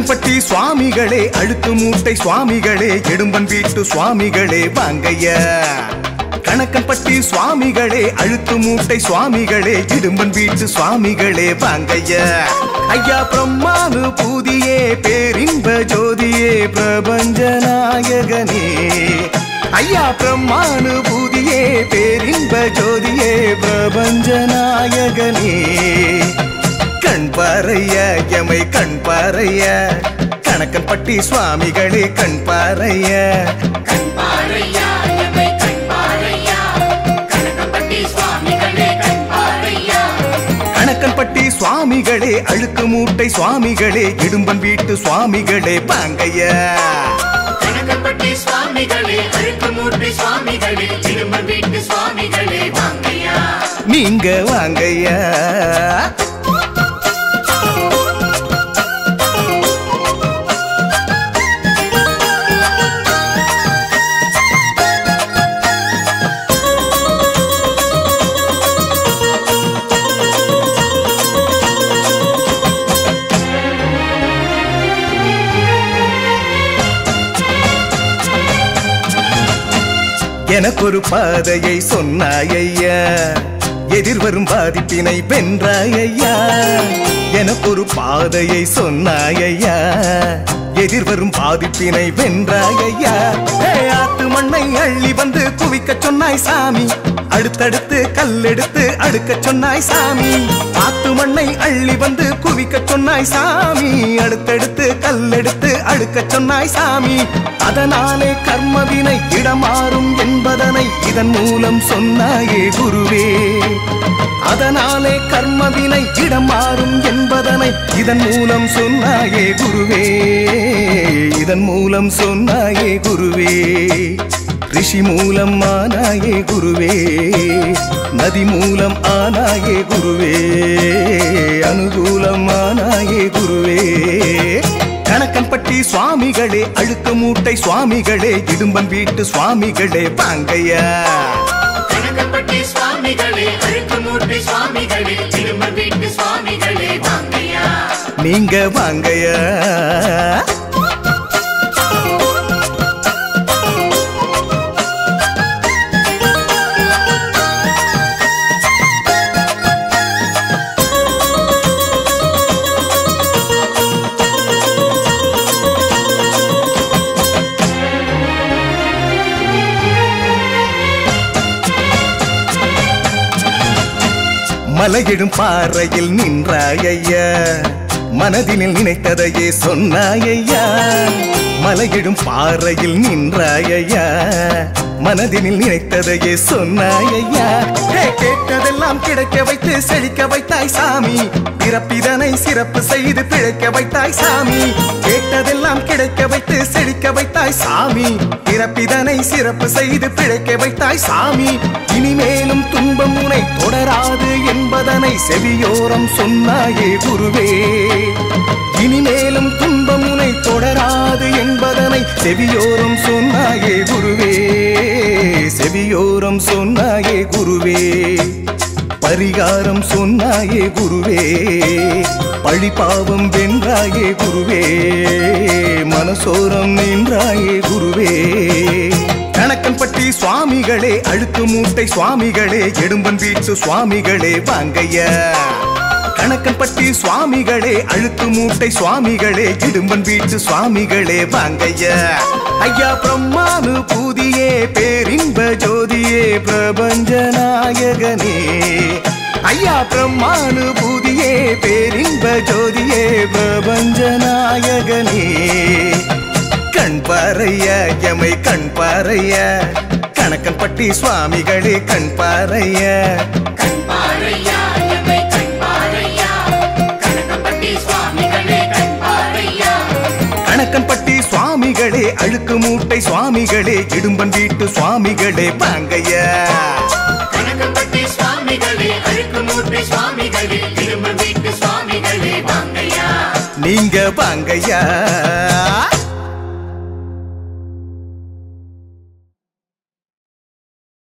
கணக்கன்பட்டி சுவாமிகளே அழுக்கு மூட்டை சுவாமிகளே இடும்பன் வீட்டு சுவாமிகளே வாங்கையா கணக்கன்பட்டி சுவாமிகளே அழுத்து மூட்டை சுவாமிகளே இடும்பன் வீட்டு சுவாமிகளே வாங்கையா ஐயா பிரம்மானு பூதியே பேரின்ப ஜோதியே பிரபஞ்ச நாயகனே ஐயா பிரம்மானு பூதியே பேரின்ப ஜோதியே பிரபஞ்ச நாயகனே கண் பாறைய எமை கண் பாறைய கணக்கன்பட்டி சுவாமிகளே கண் பாறைய கண் பாரையா எமை கண் பாரையா கனகம்பட்டி சுவாமிகளே கண் பாரையா கணக்கன்பட்டி சுவாமிகளே அழுக்கு மூட்டை சுவாமிகளே இடும்பன் வீட்டு சுவாமிகளே பாங்கைய கனகம்பட்டி சுவாமிகளே அழுக்கு மூட்டை சுவாமிகளே திரும்ப வீட்டு சுவாமிகளே வாங்கையா நீங்க வாங்கையா எனக்கொரு பாதையை சொன்னாயையா எதிர்வரும் பாதிப்பினை வென்றாயையா எனக்கொரு பாதையை சொன்னாயையா எதிர்வரும் பாதிப்பினை வென்றாயையா ஏ, ஆத்து மண்ணை அள்ளி வந்து குவிக்க சொன்னாய் சாமி அடுத்தடுத்து கல்லெடுத்து அடுக்க சொன்னாய் சாமி ஆத்து மண்ணை அள்ளி வந்து குவிக்க சொன்னாய் சாமி அடுத்தடுத்து கல்லெடுத்து அடுக்க சொன்னாய் சாமி அதனாலே கர்மவினை இடமாறும் என்பதனை இதன் மூலம் சொன்னாயே குருவே அதனாலே கர்மவினை இடமாறும் என்பதனை இதன் மூலம் சொன்னாயே குருவே இதன் மூலம் சொன்னாயே குருவே ரிஷி மூலம் ஆனாயே குருவே நதி மூலம் ஆனாயே குருவே அனுகூலம் ஆனாயே குருவே கணக்கன்பட்டி சுவாமிகளே அழுக்கு மூட்டை சுவாமிகளே இடும்பன் வீட்டு சுவாமிகளே வாங்கையா கனகம்பட்டி சுவாமிகளே அழுக்கு மூட்டை சுவாமிகளே திரும்ப வீட்டு சுவாமிகளே வாங்கையா நீங்க வாங்கையா மலையிடும் பாறையில் நின்றாயையா மனதினில் நினைத்ததையே சொன்னாயையா மலையிடும் பாறையில் நின்றாயையா மனதினில் நினைத்ததையே சொன்னாயையா ஹே, கேட்டதெல்லாம் கிடைக்க வைத்து செழிக்க வைத்தாய் சாமி பிறப்பிதனை சிறப்பு செய்து பிழைக்க வைத்தாய் சாமி கேட்டதெல்லாம் கிடைக்க வைத்து செழிக்க வைத்தாய் சாமி பிறப்பிதனை சிறப்பு செய்து பிழைக்க வைத்தாய் சாமி இனிமேலும் துன்பம் உனை தொடராது என்பதனை செவியோரம் சொன்னாயே குருவே இனிமேலும் துன்பம் உனை தொடராது என்பதனை செவியோரம் சொன்னாயே குருவே செவியோரம் சொன்னாயே குருவே பரிகாரம் சொன்னாயே குருவே பழிபாவம் வென்றாயே குருவே மனசோரம் நின்றாயே குருவே கணக்கன்பட்டி சுவாமிகளே அழுக்கு மூட்டை சுவாமிகளே எடும்பன் வீட்டு சுவாமிகளே வாங்கையா கணக்கன்பட்டி சுவாமிகளே அழுக்கு மூட்டை சுவாமிகளே இடும்பன் வீட்டு சுவாமிகளே வாங்கையா ஐயா பிரம்மானு பூதியே பேரின்ப ஜோதியே பிரபஞ்ச நாயகனே ஐயா பிரம்மானு பூதியே பேரின்ப ஜோதியே பிரபஞ்ச நாயகனே கண் பாறைய எமை கண் பாறைய கணக்கன்பட்டி சுவாமிகளே கண் பாறைய கண் பாரையா எமை கண் பாரையா கனகம்பட்டி சுவாமிகளே கண் பாரையா கணக்கன்பட்டி சுவாமிகளே அழுக்கு மூட்டை சுவாமிகளே இடும்பன் வீட்டு சுவாமிகளே பாங்கையா கனகம்பட்டி சுவாமிகளே அழுக்கு மூட்டை சுவாமிகளே திரும்ப வீட்டு சுவாமிகளே வாங்கையா நீங்க பாங்கையா